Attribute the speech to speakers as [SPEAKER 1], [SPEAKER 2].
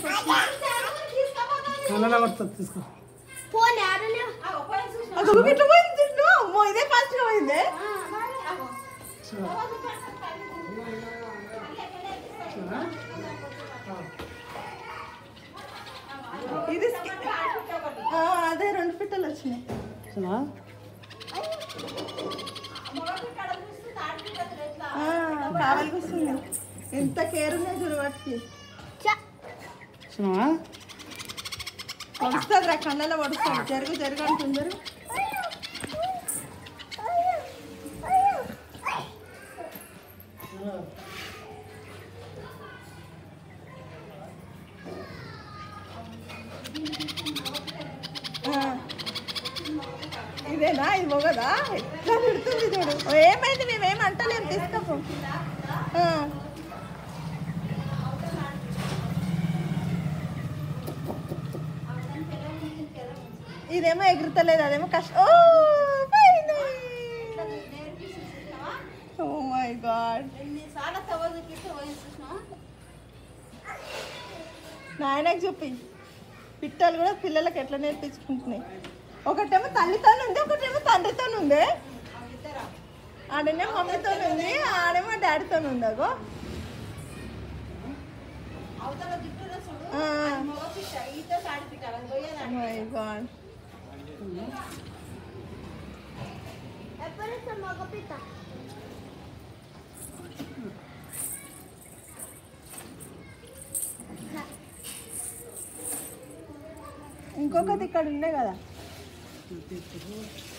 [SPEAKER 1] నల్ల పడుతుంది తీసుకో
[SPEAKER 2] ఫోన్ ఆడనే
[SPEAKER 3] అగో ఇట్లా పోయింది చూడు. అమ్మో ఇదే ఫాస్ట్ గా పోయిందే
[SPEAKER 1] చూడు. చూడా?
[SPEAKER 3] ఇది స్కి- ఆ, అదే రెండు పిట్టలు వచ్చినాయి
[SPEAKER 1] చూడా?
[SPEAKER 3] ఆ, కావాలి కూర్చుంది ఎంత కేర్ ఉన్నాయి చూడు వాటికి
[SPEAKER 1] చూడవా?
[SPEAKER 3] పడుస్తుంది రా కళ్ళలో పడుతుంది జరుగు జరుగు అంటుంది జరుగు ఆ. ఇదేనా ఇది మొగదా ఎట్లా పెడుతుంది చూడు ఓ, ఏమైంది మేమేం అంటలేం తీసుకోపో ఆ. ఇదేమో ఎగురుతలేదు అదేమో కష్టం ఓ పోయింది ఓ మై గాడ్ నాయనకు చూపి పిట్టలు కూడా పిల్లలకి ఎట్లా నేర్పించుకుంటున్నాయి ఒకటేమో తల్లితో ఉంది ఒకటేమో తండ్రితో ఉంది ఆడనేమో మమ్మీతో ఉంది ఆడేమో డాడీతో ఉంది అగో మై గాడ్
[SPEAKER 2] ఎప్పుడు మగ పిట్ట
[SPEAKER 3] ఇంకొకటి ఇక్కడ ఉండే కదా
[SPEAKER 1] తీసుకో.